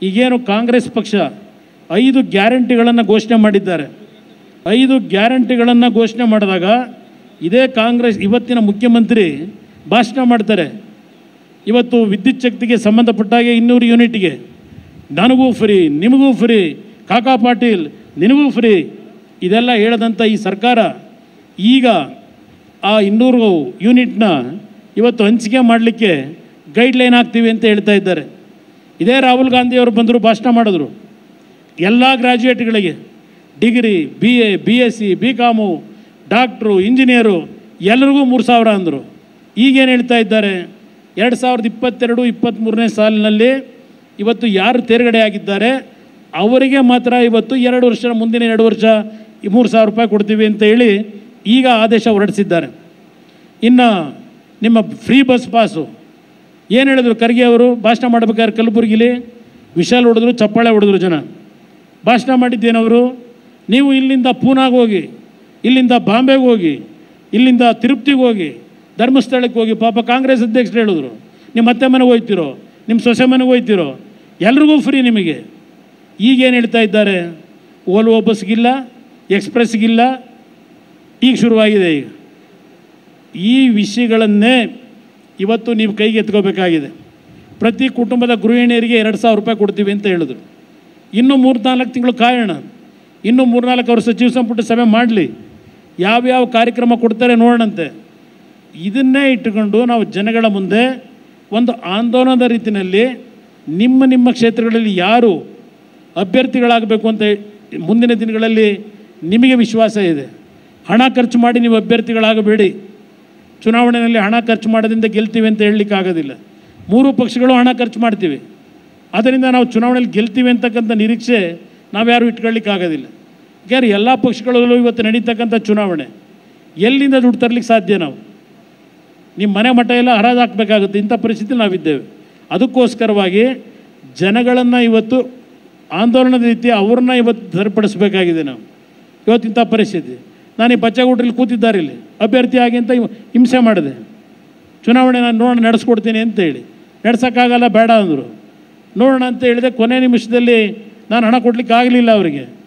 ಈಗೇನು ಕಾಂಗ್ರೆಸ್ ಪಕ್ಷ ಐದು ಗ್ಯಾರಂಟಿಗಳನ್ನು ಘೋಷಣೆ ಮಾಡಿದ್ದಾರೆ ಐದು ಗ್ಯಾರಂಟಿಗಳನ್ನು ಘೋಷಣೆ ಮಾಡಿದಾಗ ಇದೇ ಕಾಂಗ್ರೆಸ್ ಇವತ್ತಿನ ಮುಖ್ಯಮಂತ್ರಿ ಭಾಷಣ ಮಾಡ್ತಾರೆ ಇವತ್ತು ವಿದ್ಯುತ್ ಶಕ್ತಿಗೆ ಸಂಬಂಧಪಟ್ಟಾಗೆ ಇನ್ನೂರು ಯೂನಿಟ್ಗೆ ನನಗೂ ಫ್ರೀ ನಿಮಗೂ ಫ್ರೀ ಕಾಕಾ ಪಾಟೀಲ್ ನಿನಗೂ ಫ್ರೀ ಇದೆಲ್ಲ ಹೇಳದಂಥ ಈ ಸರ್ಕಾರ ಈಗ ಆ ಇನ್ನೂರು ಯೂನಿಟ್ನ ಇವತ್ತು ಹಂಚಿಕೆ ಮಾಡಲಿಕ್ಕೆ ಗೈಡ್ಲೈನ್ ಹಾಕ್ತೀವಿ ಅಂತ ಹೇಳ್ತಾ ಇದ್ದಾರೆ ಇದೇ ರಾಹುಲ್ ಗಾಂಧಿಯವರು ಬಂದರು ಭಾಷಣ ಮಾಡಿದ್ರು ಎಲ್ಲ ಗ್ರ್ಯಾಜುಯೇಟ್ಗಳಿಗೆ degree B A B S C B com doctor engineer ಎಲ್ಲರಿಗೂ ಮೂರು ಸಾವಿರ ಅಂದರು ಈಗೇನು ಹೇಳ್ತಾ ಇದ್ದಾರೆ ಎರಡು ಸಾವಿರದ ಇಪ್ಪತ್ತೆರಡು ಇಪ್ಪತ್ತ್ಮೂರನೇ ಸಾಲಿನಲ್ಲಿ ಇವತ್ತು ಯಾರು ತೇರ್ಗಡೆ ಆಗಿದ್ದಾರೆ ಅವರಿಗೆ ಮಾತ್ರ ಇವತ್ತು ಎರಡು ವರ್ಷ ಮುಂದಿನ ಎರಡು ವರ್ಷ ಈ ಮೂರು ಸಾವಿರ ರೂಪಾಯಿ ಕೊಡ್ತೀವಿ ಅಂತ ಹೇಳಿ ಈಗ ಆದೇಶ ಹೊರಡಿಸಿದ್ದಾರೆ ಇನ್ನು ನಿಮ್ಮ ಫ್ರೀ ಬಸ್ ಪಾಸು ಏನು ಹೇಳಿದ್ರು ಖರ್ಗೆ ಅವರು ಭಾಷಣ ಮಾಡ್ಬೇಕಾದ್ರೆ ಕಲಬುರಗಿಲಿ ವಿಶಾಲ್ ಹೊಡೆದ್ರು ಚಪ್ಪಾಳೆ ಹೊಡೆದ್ರು ಜನ ಭಾಷಣ ಮಾಡಿದ್ದೇನವರು ನೀವು ಇಲ್ಲಿಂದ ಪೂನಾಗೆ ಹೋಗಿ ಇಲ್ಲಿಂದ ಬಾಂಬೆಗೆ ಹೋಗಿ ಇಲ್ಲಿಂದ ತಿರುಪ್ತಿಗೆ ಹೋಗಿ ಧರ್ಮಸ್ಥಳಕ್ಕೆ ಹೋಗಿ ಪಾಪ ಕಾಂಗ್ರೆಸ್ ಅಧ್ಯಕ್ಷರು ಹೇಳಿದ್ರು ನಿಮ್ಮ ಅತ್ತೆ ಮನೆಗೆ ಹೋಯ್ತಿರೋ ನಿಮ್ಮ ಸೊಸೆ ಮನೆಗೆ ಹೋಯ್ತಿರೋ ಎಲ್ರಿಗೂ ಫ್ರೀ ನಿಮಗೆ ಈಗೇನು ಹೇಳ್ತಾ ಇದ್ದಾರೆ ಓಲ್ವೋ ಬಸ್ಗಿಲ್ಲ ಎಕ್ಸ್ಪ್ರೆಸ್ಗಿಲ್ಲ ಈಗ ಶುರುವಾಗಿದೆ ಈಗ ಈ ವಿಷಯಗಳನ್ನೇ ಇವತ್ತು ನೀವು ಕೈಗೆ ಎತ್ಕೋಬೇಕಾಗಿದೆ ಪ್ರತಿ ಕುಟುಂಬದ ಗೃಹಿಣಿಯರಿಗೆ ಎರಡು ಸಾವಿರ ರೂಪಾಯಿ ಕೊಡ್ತೀವಿ ಅಂತ ಹೇಳಿದ್ರು ಇನ್ನೂ ಮೂರು ನಾಲ್ಕು ತಿಂಗಳು ಕಾಯೋಣ ಇನ್ನೂ ಮೂರ್ನಾಲ್ಕು ಅವರು ಸಚಿವ ಸಂಪುಟ ಸಭೆ ಮಾಡಲಿ ಯಾವ್ಯಾವ ಕಾರ್ಯಕ್ರಮ ಕೊಡ್ತಾರೆ ನೋಡೋಣಂತೆ ಇದನ್ನೇ ಇಟ್ಟುಕೊಂಡು ನಾವು ಜನಗಳ ಮುಂದೆ ಒಂದು ಆಂದೋಲನದ ರೀತಿಯಲ್ಲಿ ನಿಮ್ಮ ನಿಮ್ಮ ಕ್ಷೇತ್ರಗಳಲ್ಲಿ ಯಾರು ಅಭ್ಯರ್ಥಿಗಳಾಗಬೇಕು ಅಂತ ಮುಂದಿನ ದಿನಗಳಲ್ಲಿ ನಿಮಗೆ ವಿಶ್ವಾಸ ಇದೆ ಹಣ ಖರ್ಚು ಮಾಡಿ ನೀವು ಅಭ್ಯರ್ಥಿಗಳಾಗಬೇಡಿ ಚುನಾವಣೆಯಲ್ಲಿ ಹಣ ಖರ್ಚು ಮಾಡೋದ್ರಿಂದ ಗೆಲ್ತೀವಿ ಅಂತ ಹೇಳಲಿಕ್ಕಾಗೋದಿಲ್ಲ ಮೂರು ಪಕ್ಷಗಳು ಹಣ ಖರ್ಚು ಮಾಡ್ತೀವಿ ಅದರಿಂದ ನಾವು ಚುನಾವಣೆಯಲ್ಲಿ ಗೆಲ್ತೀವಿ ಅಂತಕ್ಕಂಥ ನಿರೀಕ್ಷೆ ನಾವ್ಯಾರು ಇಟ್ಕೊಳ್ಳಿಕ್ಕಾಗೋದಿಲ್ಲ ಯಾರು ಎಲ್ಲ ಪಕ್ಷಗಳಲ್ಲೂ ಇವತ್ತು ನಡೀತಕ್ಕಂಥ ಚುನಾವಣೆ ಎಲ್ಲಿಂದ ದುಡ್ಡು ತರಲಿಕ್ಕೆ ಸಾಧ್ಯ ನಾವು ನಿಮ್ಮ ಮನೆ ಮಠ ಎಲ್ಲ ಹರಾಜು ಹಾಕಬೇಕಾಗುತ್ತೆ ಇಂಥ ಪರಿಸ್ಥಿತಿ ನಾವಿದ್ದೇವೆ ಅದಕ್ಕೋಸ್ಕರವಾಗಿ ಜನಗಳನ್ನು ಇವತ್ತು ಆಂದೋಲನದ ರೀತಿ ಅವ್ರನ್ನ ಇವತ್ತು ಸರಿಪಡಿಸಬೇಕಾಗಿದೆ ನಾವು ಇವತ್ತು ಇಂಥ ಪರಿಸ್ಥಿತಿ ನಾನು ಈ ಬಚ್ಚಗುಟ್ರಲ್ಲಿ ಕೂತಿದ್ದಾರೆ ಇಲ್ಲಿ ಅಭ್ಯರ್ಥಿ ಆಗಿ ಅಂತ ಇವ್- ಹಿಂಸೆ ಮಾಡಿದೆ ಚುನಾವಣೆ ನಾನು ನೋಡೋಣ ನಡೆಸ್ಕೊಡ್ತೀನಿ ಅಂತ ಹೇಳಿ ನಡೆಸೋಕ್ಕಾಗಲ್ಲ ಬೇಡ ಅಂದರು ನೋಡೋಣ ಅಂತ ಹೇಳಿದೆ ಕೊನೆ ನಿಮಿಷದಲ್ಲಿ ನಾನು ಹಣ ಕೊಡಲಿಕ್ಕೆ ಆಗಲಿಲ್ಲ ಅವರಿಗೆ